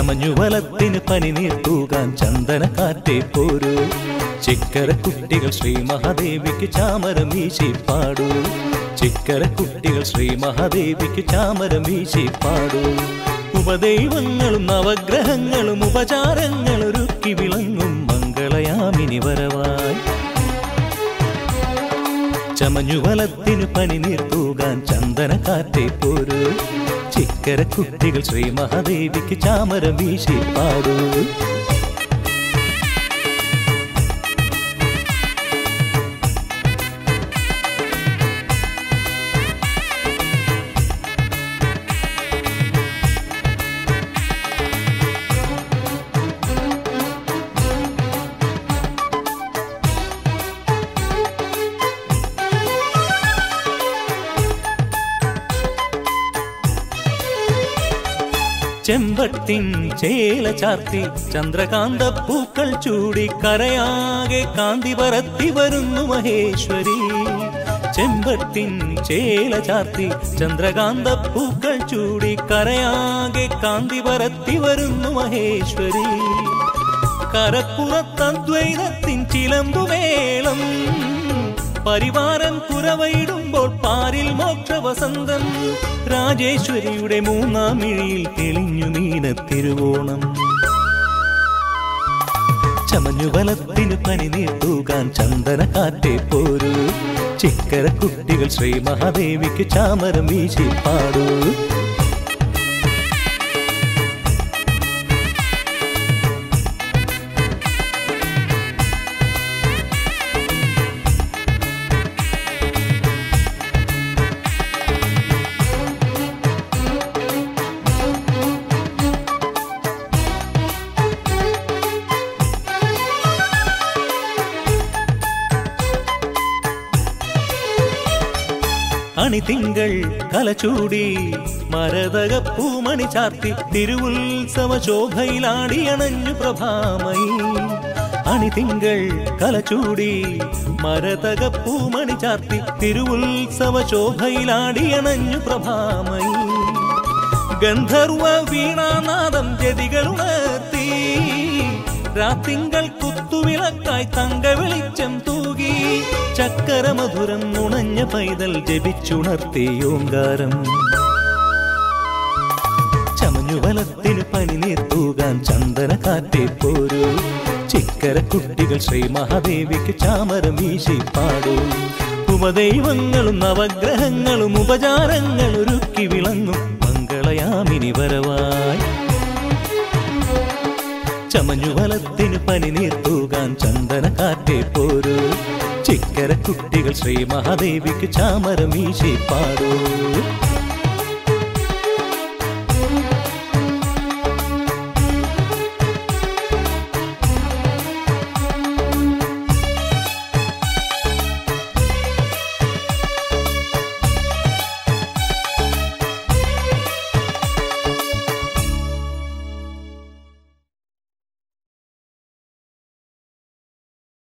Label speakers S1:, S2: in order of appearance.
S1: ചമഞ്ഞുവലത്തിന് പനിനീർ തൂകാൻ ചന്ദന കാറ്റേ പോരൂ ചിക്കര കുട്ടികൾ ശ്രീ മഹാദേവിക്ക് ചാമരം വീശി പാടൂ ചിക്കര കുട്ടികൾ ശ്രീ മഹാദേവിക്ക് ചാമരം വീശി പാടൂ ഉപദൈവങ്ങളും നവഗ്രഹങ്ങളും ഉപചാരങ്ങളൊരുക്കി വിളങ്ങും മംഗളയാമിനി വരവായി ചമഞ്ഞുവലത്തിനു പനിനീർ തൂകാൻ ചന്ദന കാറ്റേ പോരൂ ചിക്കര കുട്ടികൾ ശ്രീ മഹാദേവിക്ക് ചാമരം വീശി പാടൂ ചെമ്പട്ടിൻ ചേല ചാർത്തി ചന്ദ്രകാന്ത പൂക്കൾ ചൂടി കരയാകെ കാന്തി പരത്തി വരുന്നു മഹേശ്വരി ചെമ്പട്ടിൻ ചേല ചാർത്തി ചന്ദ്രകാന്ത പൂക്കൾ ചൂടി കരയാകെ കാന്തി പരത്തി വരുന്നു മഹേശ്വരി കരപ്പുറത്തദ്വൈതത്തിൻ ചിലമ്പുമേളം പരിവാരം കുരവയിടുമ്പോൾ പാരിൽ മോക്ഷവസന്തം രാജേശ്വരിയുടെ മൂന്നാം മിഴിയിൽ തെളിഞ്ഞു നീന തിരുവോണം ചമഞ്ഞുവലത്തിന് പനിനീർ തൂകാൻ ചന്ദന കാറ്റേ പോരൂ ചിക്കര കുട്ടികൾ ശ്രീ മഹാദേവിക്ക് ചാമരം വീശി പാടൂ അണിതിങ്കൾ കലചൂടി മരതക പൂമണി ചാർത്തി തിരുവുത്സവ ശോഭയിലാടി അണഞ്ഞു പ്രഭാമയി അണിതിങ്കൾ കലചൂടി മരതക പൂമണി ചാർത്തി തിരുവുത്സവ ശോഭയിലാടി അണഞ്ഞു പ്രഭാമയി ഗന്ധർവ വീണാനാദം ജതികളുണർത്തി രാത്തിങ്കൾ കുത്തുവിളക്കായി തങ്ക വെളിച്ചം തൂകി ചക്കരമധുരം നുണഞ്ഞ പൈതൽ ജപിച്ചുണർത്തി ഓങ്കാരം ചമഞ്ഞുവലത്തിന് പനിനീർ തൂകാൻ ചന്ദന കാറ്റേ പോരൂ ചിക്കര കുട്ടികൾ ശ്രീ മഹാദേവിക്ക് ചാമരം വീശി പാടൂ ഉപദൈവങ്ങളും നവഗ്രഹങ്ങളും ഉപചാരങ്ങൾ ഒരുക്കി വിളങ്ങും മംഗളയാമിനി വരവായി ചമഞ്ഞുവലത്തിന് പനിനീർ തൂകാൻ ചന്ദന കാറ്റേ പോരൂ ചിക്കര കുട്ടികൾ ശ്രീ മഹാദേവിക്ക് ചാമരം വീശി പാടൂ